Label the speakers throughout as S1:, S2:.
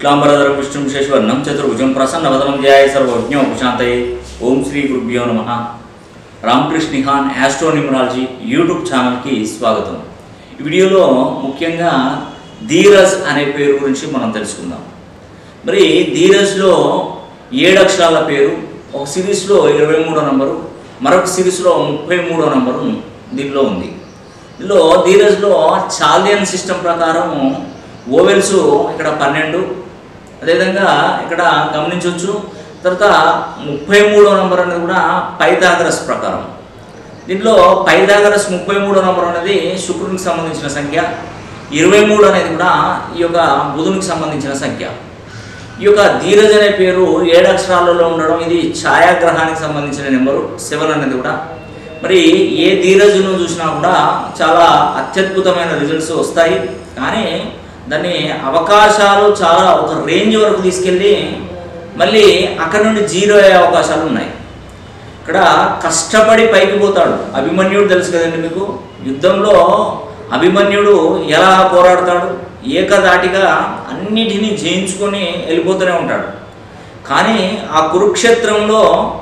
S1: శుక్లాంబరధరం విష్ణుం శేషవర్ణం చతుర్భుజం ప్రసన్నవదనం ధ్యాయ సర్వజ్ఞ ఉపశాంతయే ఓం శ్రీ గురుభ్యో నమ Ramakrishna Nihan astro numerology YouTube ఛానల్కి స్వాగతం ఈ వీడియోలో ముఖ్యంగా ధీరజ్ అనే పేరు గురించి మనం తెలుసుకుందాం మరి ధీరజ్లో ఏడు అక్షరాల పేరు ఒక సిరీస్లో ఇరవై మూడో నంబరు మరొక సిరీస్లో ముప్పై మూడో నంబరు దీనిలో ఉంది ఇందులో ధీరజ్లో చాలియన్ సిస్టమ్ ప్రకారం ఓవెల్స్ ఇక్కడ పన్నెండు అదేవిధంగా ఇక్కడ గమనించవచ్చు తర్వాత ముప్పై మూడో నంబర్ అనేది కూడా పైథాగరస్ ప్రకారం దీంట్లో పైథాగరస్ ముప్పై మూడో నంబర్ అనేది శుక్రునికి సంబంధించిన సంఖ్య ఇరవై మూడు అనేది కూడా ఈ యొక్క బుధునికి సంబంధించిన సంఖ్య ఈ యొక్క ధీరజ్ అనే పేరు ఏడు అక్షరాలలో ఉండడం ఇది ఛాయాగ్రహానికి సంబంధించిన నెంబరు సెవెన్ అనేది కూడా మరి ఏ ధీరజ్ను చూసినా కూడా చాలా అత్యద్భుతమైన రిజల్ట్స్ వస్తాయి కానీ దాన్ని అవకాశాలు చాలా ఒక రేంజ్ వరకు తీసుకెళ్ళి మళ్ళీ అక్కడ నుండి జీరో అయ్యే అవకాశాలు ఉన్నాయి ఇక్కడ కష్టపడి పైకి పోతాడు అభిమన్యుడు తెలుసు కదండి మీకు యుద్ధంలో అభిమన్యుడు ఎలా పోరాడతాడు ఏకదాటిగా అన్నిటినీ జయించుకొని వెళ్ళిపోతూనే ఉంటాడు కానీ ఆ కురుక్షేత్రంలో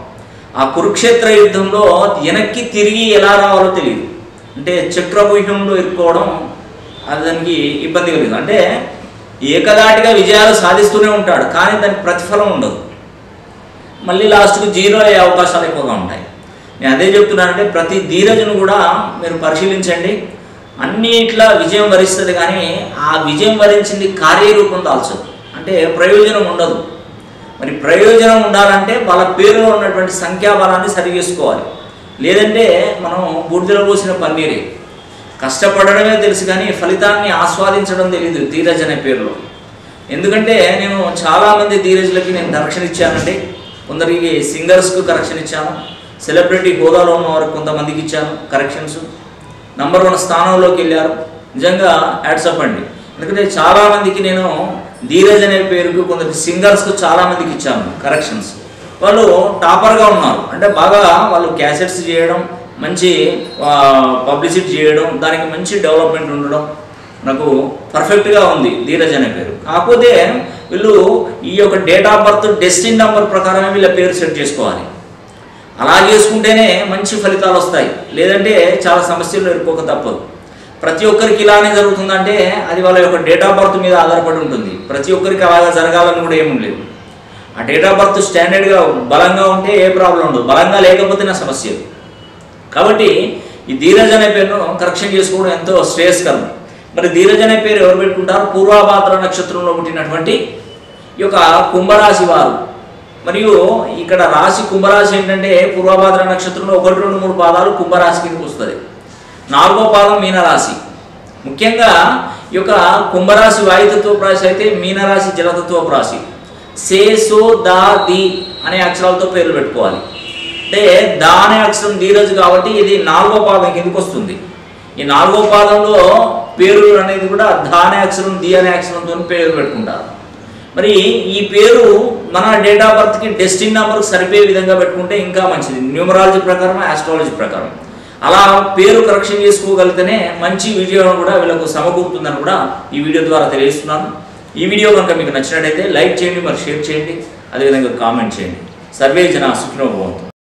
S1: ఆ కురుక్షేత్ర యుద్ధంలో వెనక్కి తిరిగి ఎలా రావాలో తెలియదు అంటే చక్రవ్యూహంలో ఇరుక్కోవడం అది దానికి ఇబ్బంది కలిగింది అంటే ఏకదాటిగా విజయాలు సాధిస్తూనే ఉంటాడు కానీ దానికి ప్రతిఫలం ఉండదు మళ్ళీ లాస్ట్కు జీరో అయ్యే అవకాశాలు ఎక్కువగా ఉంటాయి నేను అదే చెప్తున్నానంటే ప్రతి ధీరజును కూడా మీరు పరిశీలించండి అన్నిట్లా విజయం వరిస్తుంది కానీ ఆ విజయం వరించింది కార్యరూపం దాల్చదు అంటే ప్రయోజనం ఉండదు మరి ప్రయోజనం ఉండాలంటే వాళ్ళ పేరులో ఉన్నటువంటి సంఖ్యాబలాన్ని సరి చేసుకోవాలి లేదంటే మనం బూడిదలో పోసిన పన్నీరే కష్టపడడమే తెలుసు కానీ ఫలితాన్ని ఆస్వాదించడం తెలియదు ధీరజ్ అనే పేరులో ఎందుకంటే నేను చాలామంది ధీరజ్లకి నేను కరెక్షన్ ఇచ్చానండి కొందరికి సింగర్స్కు కరెక్షన్ ఇచ్చాను సెలబ్రిటీ హోదాలో ఉన్న వారికి కొంతమందికి ఇచ్చాను కరెక్షన్స్ నంబర్ వన్ స్థానంలోకి వెళ్ళారు నిజంగా యాడ్సప్ అండి ఎందుకంటే చాలామందికి నేను ధీరజ్ అనే పేరుకు కొందరికి సింగర్స్కు చాలామందికి ఇచ్చాను కరెక్షన్స్ వాళ్ళు టాపర్గా ఉన్నారు అంటే బాగా వాళ్ళు క్యాసెట్స్ చేయడం మంచి పబ్లిసిటీ చేయడం దానికి మంచి డెవలప్మెంట్ ఉండడం నాకు పర్ఫెక్ట్గా ఉంది ధీరజ్ అనే పేరు కాకపోతే వీళ్ళు ఈ యొక్క date of birth destiny number ప్రకారమే వీళ్ళ పేరు సెట్ చేసుకోవాలి అలా చేసుకుంటేనే మంచి ఫలితాలు వస్తాయి లేదంటే చాలా సమస్యలు ఎదుర్కోక తప్పదు ప్రతి ఒక్కరికి ఇలానే జరుగుతుందంటే అది వాళ్ళ యొక్క డేట్ ఆఫ్ బర్త్ మీద ఆధారపడి ఉంటుంది ప్రతి ఒక్కరికి అలాగా జరగాలని కూడా ఏమీ లేదు ఆ డేట్ ఆఫ్ బర్త్ స్టాండర్డ్గా బలంగా ఉంటే ఏ ప్రాబ్లం ఉండదు బలంగా లేకపోతే నా సమస్య కాబట్టి ఈ ధీరజ్ అనే పేరును కరెక్షన్ చేసుకోవడం ఎంతో శ్రేయస్కరం మరి ధీరజ్ అనే పేరు ఎవరు పెట్టుకుంటారు పూర్వాభాద్ర నక్షత్రంలో పుట్టినటువంటి ఈ యొక్క కుంభరాశి వారు మరియు ఇక్కడ రాశి కుంభరాశి ఏంటంటే పూర్వభాద్ర నక్షత్రంలో ఒకటి రెండు మూడు పాదాలు కుంభరాశి కిందకి వస్తుంది నాలుగో పాదం మీనరాశి ముఖ్యంగా ఈ యొక్క కుంభరాశి వాయుతత్వ రాశి అయితే మీనరాశి జలతత్వ రాశి సే సో దా ది అనే అక్షరాలతో పేర్లు పెట్టుకోవాలి అంటే దా అనే అక్షరం ధీరజ్ కాబట్టి ఇది నాలుగో పాదం కిందకి వస్తుంది ఈ నాలుగో పాదంలో పేరు అనేది కూడా దా అనే అక్షరం ది అనే అక్షరంతో పేరు పెట్టుకుంటారు మరి ఈ పేరు మన డేట్ ఆఫ్ బర్త్కి డెస్టిన్ నెంబర్కి సరిపోయే విధంగా పెట్టుకుంటే ఇంకా మంచిది న్యూమరాలజీ ప్రకారం ఆస్ట్రాలజీ ప్రకారం అలా పేరు కరెక్షన్ చేసుకోగలిగితేనే మంచి వీడియోను కూడా వీళ్ళకు సమకూరుతుందని కూడా ఈ వీడియో ద్వారా తెలియజేస్తున్నాను ఈ వీడియో కనుక మీకు నచ్చినట్టయితే లైక్ చేయండి మరి షేర్ చేయండి అదేవిధంగా కామెంట్ చేయండి సర్వే జన సుఖినోభవంతు